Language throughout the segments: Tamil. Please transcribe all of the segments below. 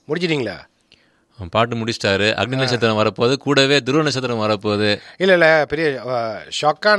முடிச்சிட்டீங்களா பாட்டு முடிச்சிட்டாரு அக்னி நட்சத்திரம் வரப்போகுது கூடவே துருவ நட்சத்திரம் வரப்போகுது இல்லை இல்லை பெரிய ஷாக்கான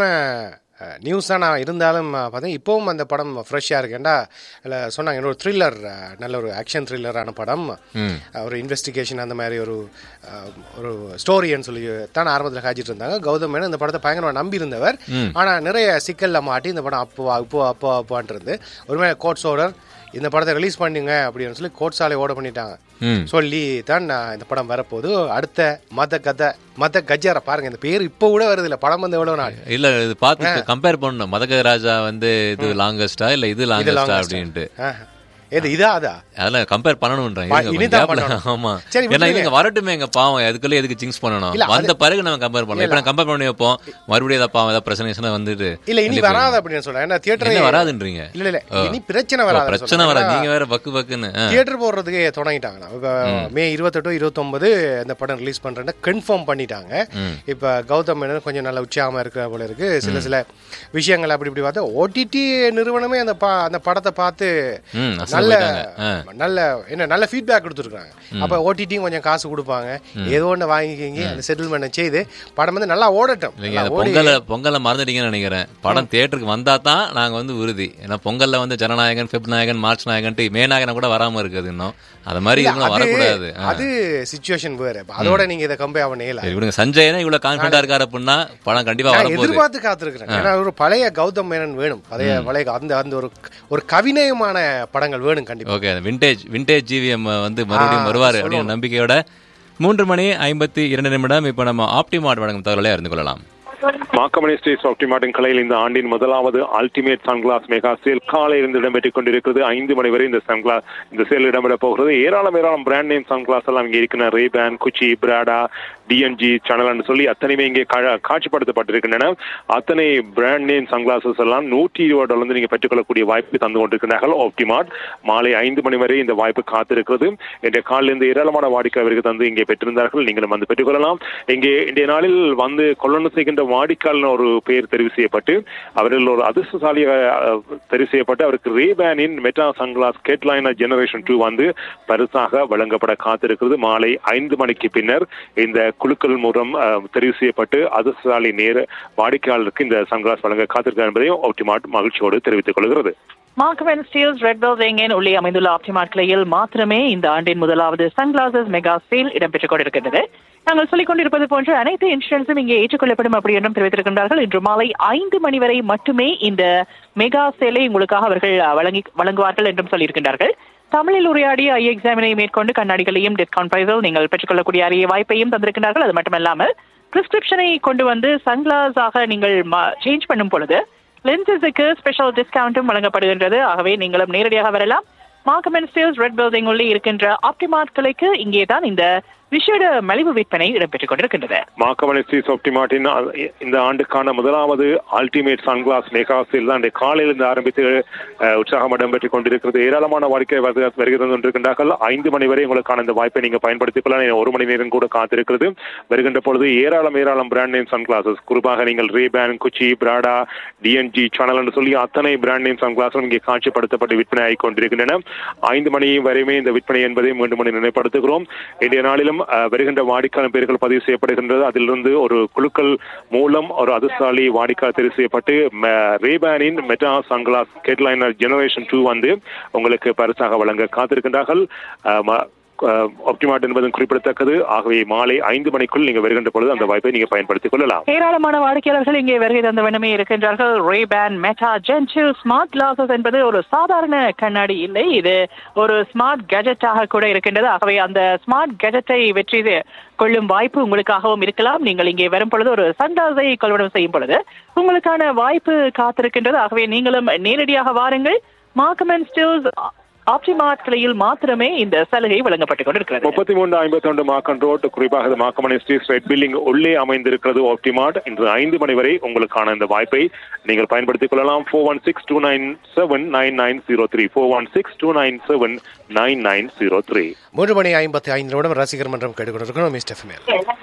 நியூஸ் தான் நான் இருந்தாலும் பார்த்தீங்கன்னா இப்போவும் அந்த படம் ஃப்ரெஷ்ஷாக இருக்கு ஏன்டா இல்லை சொன்னாங்க இன்னொரு த்ரில்லர் நல்ல ஒரு ஆக்ஷன் த்ரில்லரான படம் ம். ஒரு இன்வெஸ்டிகேஷன் அந்த மாதிரி ஒரு அஹ், ஒரு ஸ்டோரின்னு சொல்லி தான் ஆரம்பத்தில் காய்ச்சிட்டு இருந்தாங்க கௌதம் மேனன் இந்த படத்தை பயங்கரமாக நம்பி இருந்தவர் ஆனால் நிறைய சிக்கல்ல மாட்டி இந்த படம் அப்போ அப்போ அப்போ அப்போன்ட்டு இருந்து ஒருவேளை கோர்ட்ஸ் ஆர்டர் இந்த படத்தை ரிலீஸ் பண்ணுங்க அப்படின்னு சொல்லி கோர்ட் சாலை ஓட பண்ணிட்டாங்க ம் சொல்லி தான் நான் இந்த படம் வரப்போகுது அடுத்த மத கதை மத கஜார பாருங்க இந்த பேர் இப்போ கூட வருது இல்ல படம் வந்து எவ்வளவு நாள் இல்ல இது பார்த்து கம்பேர் பண்ணணும் மதக ராஜா வந்து இது லாங்கஸ்டா இல்ல இது லாங்கஸ்டா longest. அப்படின்ட்டு ஆஹ். எது இதா அதா அதெல்லாம் கம்பேர் பண்ணணும்ன்றாங்க பா- இருங்க, இனிதான் கொஞ்சம் gapல. பண்ணணும். ஆமா சரி, ஏன்னா விட்டுருங்க. இதுங்க வரட்டுமே எங்க பாவம் அதுக்குள்ள எதுக்கு ஜிங்ஸ் பண்ணணும் இல்ல, வந்த பிறகு நம்ம கம்பேர் பண்ணலாம் இப்ப கம்பேர் பண்ணி வைப்போம் மறுபடியும் ஏதாவது பாவம் ஏதாவது பிரச்சனை வந்துட்டு இல்ல இனி வராது அப்படின்னு சொல்றேன் ஏன்னா தியேட்டர் என்ன வராதுன்றீங்க இல்ல இல்ல இனி பிரச்சனை வராது பிரச்சனை வராது நீங்க வேற பக்கு பக்குன்னு ஆ. தியேட்டர் போடுறதுக்கு தொடங்கிட்டாங்களா இப்போ மே இருபத்தெட்டு இருபத்தொன்பது இந்த படம் ரிலீஸ் பண்றேன்னு கன்ஃபார்ம் பண்ணிட்டாங்க இப்ப கௌதம் மேனன் கொஞ்சம் நல்ல உற்சாகமா இருக்கிற போல இருக்கு சில சில விஷயங்கள் அப்படி இப்படி பார்த்து ஓடிடி நிறுவனமே அந்த பா அந்த படத்தை பார்த்து ம் அசல் நல்ல போயிட்டாங்க. ஆ. நல்ல என்ன நல்ல ஃபீட்பேக் கொடுத்துருக்காங்க அப்ப ஓடிடியும் கொஞ்சம் காசு கொடுப்பாங்க ஏதோ ஒன்று வாங்கிக்கிங்க அந்த செட்டில்மெண்ட் செய்து படம் வந்து நல்லா ஓடட்டும் இல்லைங்க நல்லா அந்த ஓடி பொங்கலை பொங்கலை மறந்துட்டீங்கன்னு நினைக்கிறேன் படம் தியேட்டருக்கு வந்தா தான் நாங்க வந்து உறுதி ஏன்னா பொங்கல்ல வந்து ஜனநாயகன் ஃபெப் நாயகன் மார்ச் நாயகன்ட்டு மே நாயகன் கூட வராம இருக்குது இன்னும் அது மாதிரி இவங்களும் அது- வரக்கூடாது ஆ. அது சுச்சுவேஷன் வேற இப்ப அதோட நீங்க இதை கம்பேர் பண்ண இயலாது. சரி விடுங்க சஞ்சயனா இவ்வளவு கான்பிடண்டா இருக்காரு அப்படின்னா படம் கண்டிப்பா நான் வரப்போகுது எதிர்பார்த்து காத்திருக்கிறேன் ஏன்னா ஒரு பழைய கௌதம் மேனன் வேணும் பழைய பழைய அந்த அந்த ஒரு ஒரு கவிநயமான படங்கள் வேணும் கண்டிப்பா ஓகே விண்டேஜ் விண்டேஜ் ஜிவிஎம் வந்து மறுபடியும் வருவாரு அப்படின்னு நம்பிக்கையோட மூன்று மணி ஐம்பத்தி இரண்டு நிமிடம் இப்போ நம்ம ஆப்டிமார்ட் வழங்கும் தகவலை அறிந்து கொள்ளலாம் மாக்கமணி ஸ்டேட்ஸ் ஆப்டிமார்ட்டின் கலையில் இந்த ஆண்டின் முதலாவது அல்டிமேட் சன்கிளாஸ் மெகா சேல் காலையிலிருந்து இடம்பெற்றுக் கொண்டிருக்கிறது ஐந்து மணி வரை இந்த சன்கிளாஸ் இந்த சேல் இடம்பெற போகிறது ஏராளம் ஏராளம் பிராண்ட் நேம் சன்கிளாஸ் எல்லாம் இங்கே இருக்கின்றன ரேபேன் குச்சி பிராடா டிஎன்ஜி சேனல் சொல்லி அத்தனையுமே இங்கே கா- காட்சிப்படுத்தப்பட்டிருக்கின்றன அத்தனை பிராண்ட் நேம் சன்கிளாசஸ் எல்லாம் நூற்றி இருபது டாலர் வந்து நீங்க பெற்றுக்கொள்ளக்கூடிய வாய்ப்பு தந்து கொண்டிருக்கிறார்கள் ஆப்டிமார்ட் மாலை ஐந்து மணி வரை இந்த வாய்ப்பு காத்திருக்கிறது இன்றைய காலையில் இருந்து ஏராளமான வாடிக்கையாளருக்கு தந்து இங்கே பெற்றிருந்தார்கள் நீங்களும் வந்து பெற்றுக்கொள்ளலாம் இங்கே இன்றைய நாளில் வந்து கொள்ளணும் செய்கின்ற வாடிக்கையாளர் ஒரு பெயர் தெரிவு செய்யப்பட்டு அவர்கள் ஒரு அதிர்ஷ்டசாலியாக அஹ், தெரிவு செய்யப்பட்டு அவருக்கு ரேபேனின் Meta sunglass Headliner generation two வந்து பரிசாக வழங்கப்பட காத்திருக்கிறது மாலை ஐந்து மணிக்கு பின்னர் இந்த குழுக்கள் மூலம் அஹ், தெரிவு செய்யப்பட்டு அதிர்ஷ்டசாலி நேர வாடிக்கையாளருக்கு இந்த சன்கிளாஸ் வழங்க காத்திருக்கிறார் என்பதையும் ஆப்டிமார்ட் மகிழ்ச்சியோடு தெரிவித்துக் கொள்கிறது மார்க்வென் ஸ்டீல்ஸ் ரெட் பில்டிங்கின் உள்ளே அமைந்துள்ள ஆப்டிமார்ட் கிளையில் மாத்திரமே இந்த ஆண்டின் முதலாவது சன்கிளாசஸ் மெகா சேல் இடம்பெற்றுக் கொண்டிருக்கின்றது நாங்கள் சொல்லிக் கொண்டிருப்பது போன்ற அனைத்து இன்சூரன்ஸும் இங்கே ஏற்றுக்கொள்ளப்படும் அப்படி என்றும் தெரிவித்திருக்கின்றார்கள் இன்று மாலை ஐந்து மணி வரை மட்டுமே இந்த மெகா சேலை உங்களுக்காக அவர்கள் அஹ், வழங்கி வழங்குவார்கள் என்றும் சொல்லியிருக்கின்றார்கள் தமிழில் உரையாடி ஐ எக்ஸாமினை மேற்கொண்டு கண்ணாடிகளையும் டிஸ்கவுண்ட் பிரைஸில் நீங்கள் பெற்றுக்கொள்ளக்கூடிய அரிய வாய்ப்பையும் தந்திருக்கிறார்கள் அது மட்டுமல்லாமல் பிரிஸ்கிரிப்ஷனை கொண்டு வந்து சன்கிளாஸ் ஆக நீங்கள் சேஞ்ச் பண்ணும் பொழுது லென்சஸுக்கு ஸ்பெஷல் டிஸ்கவுண்ட்டும் வழங்கப்படுகின்றது ஆகவே நீங்களும் நேரடியாக வரலாம் மார்க்கமெண்ட் ஸ்டீல்ஸ் ரெட் பில்டிங் உள்ளே இருக்கின்ற ஆப்டிமார்ட் கிளைக்கு இங்கே தான் இந்த விசேட மலிவு விற்பனை இடம்பெற்றுக் கொண்டிருக்கின்றது மாக்கமணி ஸ்ரீஸ் ஆப்டிமார்ட்டின் இந்த ஆண்டுக்கான முதலாவது அல்டிமேட் சன்கிளாஸ் மெகா சேல் தான் இன்றைய காலையிலிருந்து ஆரம்பித்து அஹ், உற்சாகம் இடம்பெற்றுக் கொண்டிருக்கிறது ஏராளமான வாடிக்கை வருக- வருகிறது கொண்டிருக்கின்றார்கள் ஐந்து மணி வரை உங்களுக்கான இந்த வாய்ப்பை நீங்க பயன்படுத்திக் கொள்ளலாம் இன்னும் ஒரு மணி நேரம் கூட காத்திருக்கிறது வருகின்ற பொழுது ஏராளம் ஏராளம் பிராண்ட் நேம் சன்கிளாசஸ் குறிப்பாக நீங்கள் ரேபேன் குச்சி பிராடா டிஎன்ஜி சேனல் என்று சொல்லி அத்தனை பிராண்ட் நேம் சன்கிளாஸும் இங்கே காட்சிப்படுத்தப்பட்டு விற்பனை ஆகிக் கொண்டிருக்கின்றன ஐந்து மணி வரையுமே இந்த விற்பனை என்பதை மீண்டும் மீண்டும் நினைப்படுத்துகிறோம் இன்றைய நாளிலும் அஹ், வருகின்ற வாடிக்கையாளர் பெயர்கள் பதிவு செய்யப்படுகின்றது அதிலிருந்து ஒரு குழுக்கள் மூலம் ஒரு அதிர்ஷ்டாலி வாடிக்கையாளர் தெரிவு செய்யப்பட்டு ரேபேனின் Meta sunglass Headliner generation two வந்து உங்களுக்கு பரிசாக வழங்க காத்திருக்கின்றார்கள் அஹ், ம- ஆப்டிமார்ட் என்பதும் குறிப்பிடத்தக்கது ஆகவே மாலை ஐந்து மணிக்குள் நீங்க வருகின்ற பொழுது அந்த வாய்ப்பை நீங்க பயன்படுத்திக் கொள்ளலாம் ஏராளமான வாடிக்கையாளர்கள் இங்கே வருகை தந்த வண்ணமே இருக்கின்றார்கள் Ray Ban Meta gentle smart glasses என்பது ஒரு சாதாரண கண்ணாடி இல்லை இது ஒரு ஸ்மார்ட் கேஜெட்டாக கூட இருக்கின்றது ஆகவே அந்த ஸ்மார்ட் கேஜெட்டை வெற்றி கொள்ளும் வாய்ப்பு உங்களுக்காகவும் இருக்கலாம் நீங்கள் இங்கே வரும் பொழுது ஒரு சன்டாஸை கொள்வனம் செய்யும் பொழுது உங்களுக்கான வாய்ப்பு காத்திருக்கின்றது ஆகவே நீங்களும் நேரடியாக வாருங்கள் மார்க்கமெண்ட் ஸ்டில்ஸ் ஆப்டிமார்ட் கிளையில் மாத்திரமே இந்த சலுகை வழங்கப்பட்டுக் கொண்டிருக்கிறது முப்பத்தி மூன்று ஐம்பத்தி ஒன்று மாக்கன் ரோட் குறிப்பாக இது மாக்கமணி ஸ்ட்ரீட் ரெட் பில்டிங் உள்ளே அமைந்திருக்கிறது ஆப்டிமார்ட் இன்று ஐந்து மணி வரை உங்களுக்கான இந்த வாய்ப்பை நீங்கள் பயன்படுத்திக் கொள்ளலாம் four one six two nine seven nine nine zero three four one six two nine seven nine nine zero three மூன்று மணி ஐம்பத்தி ஐந்து நிமிடம் ரசிகர் மன்றம் கேட்டுக்கொண்டிருக்கிறோம் மிஸ்டர்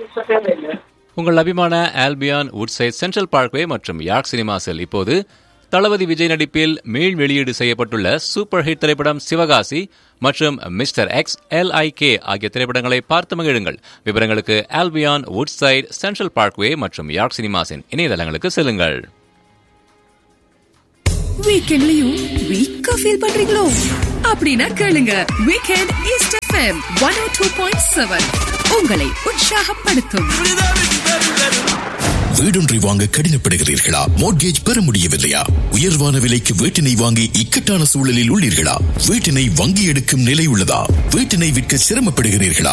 ஃபெமேல் உங்கள் அபிமான ஆல்பியான் வுட்சைட் சென்ட்ரல் பார்க்வே மற்றும் யார்க் சினிமாஸில் இப்போது தளபதி விஜய் நடிப்பில் மீள் வெளியீடு செய்யப்பட்டுள்ள சூப்பர் ஹிட் திரைப்படம் சிவகாசி மற்றும் mister X L I K ஆகிய திரைப்படங்களை பார்த்து மகிழுங்கள் விவரங்களுக்கு ஆல்பியான் வுட்சைட் சென்ட்ரல் பார்க்வே மற்றும் யார்க் சினிமாஸின் இணையதளங்களுக்கு செல்லுங்கள் வீக்கெண்ட்லயும் வீக்கா ஃபீல் பண்றீங்களோ அப்படின்னா கேளுங்க weekend East FM one O two point seven உங்களை உற்சாகப்படுத்தும் வீடொன்றை வாங்க கடினப்படுகிறீர்களா மோட்கேஜ் பெற முடியவில்லையா உயர்வான விலைக்கு வீட்டினை வாங்கி இக்கட்டான சூழலில் உள்ளீர்களா வீட்டினை வங்கி எடுக்கும் நிலை உள்ளதா வீட்டினை விற்க சிரமப்படுகிறீர்களா